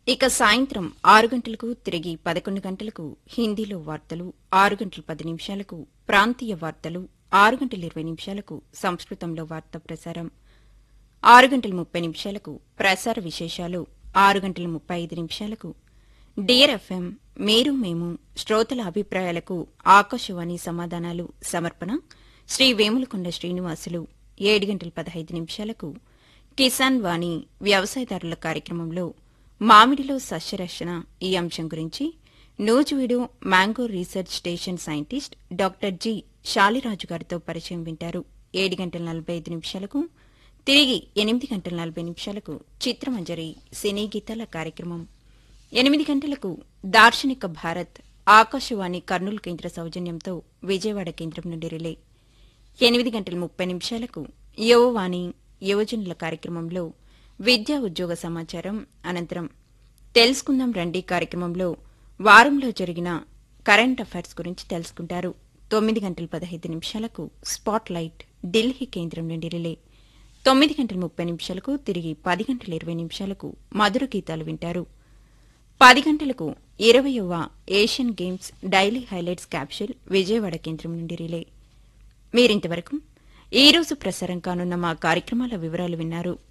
ఇక సాయంత్రం ఆరు గంటలకు తిరిగి పదకొండు గంటలకు హిందీలో వార్తలు ఆరు గంటల పది నిమిషాలకు ప్రాంతీయ వార్తలు ఆరు గంటల ఇరవై నిమిషాలకు సంస్కృతంలో వార్తా ప్రసారం ఆరు గంటల ముప్పై నిమిషాలకు ప్రసార విశేషాలు ఆరు గంటల ముప్పై ఐదు నిమిషాలకు డియర్ ఎఫ్ఎం మీరు మేము శ్రోతల అభిప్రాయాలకు ఆకాశవాణి సమాధానాలు సమర్పణ శ్రీ వేములకొండ శ్రీనివాసులు ఏడు గంటల పదహైదు నిమిషాలకు కిసాన్ వాణి వ్యవసాయదారుల కార్యక్రమంలో మామిడిలో సస్యరక్షణ ఈ అంశం గురించి Nuzvid mango research station scientist doctor G Saliraju గారితో పరిచయం వింటారు ఏడు గంటల నలభై ఐదు నిమిషాలకు తిరిగి ఎనిమిది గంటల నలభై నిమిషాలకు చిత్రమంజరి సినీ గీతాల కార్యక్రమం ఎనిమిది గంటలకు దార్శనిక భారత్ ఆకాశవాణి కర్నూలు కేంద్ర సౌజన్యంతో విజయవాడ కేంద్రం నుండి రిలే ఎనిమిది గంటల ముప్పై నిమిషాలకు యువవాణి యువజనుల కార్యక్రమంలో విద్యా ఉద్యోగ సమాచారం అనంతరం తెలుసుకుందాం రండి కార్యక్రమంలో వారంలో జరిగిన కరెంట్ అఫైర్స్ గురించి తెలుసుకుంటారు తొమ్మిది గంటల పదహైదు నిమిషాలకు స్పాట్ లైట్ ఢిల్లీ కేంద్రం నుండి రిలే తొమ్మిది గంటల ముప్పై నిమిషాలకు తిరిగి పది గంటల ఇరవై నిమిషాలకు మధుర గీతాలు వింటారు పది గంటలకు ఇరవయవ Asian games daily highlights capsule Vijayawada కేంద్రం నుండి రిలే మీరింతవరకు ఈ రోజు ప్రసారం కానున్న మా కార్యక్రమాల వివరాలు విన్నారు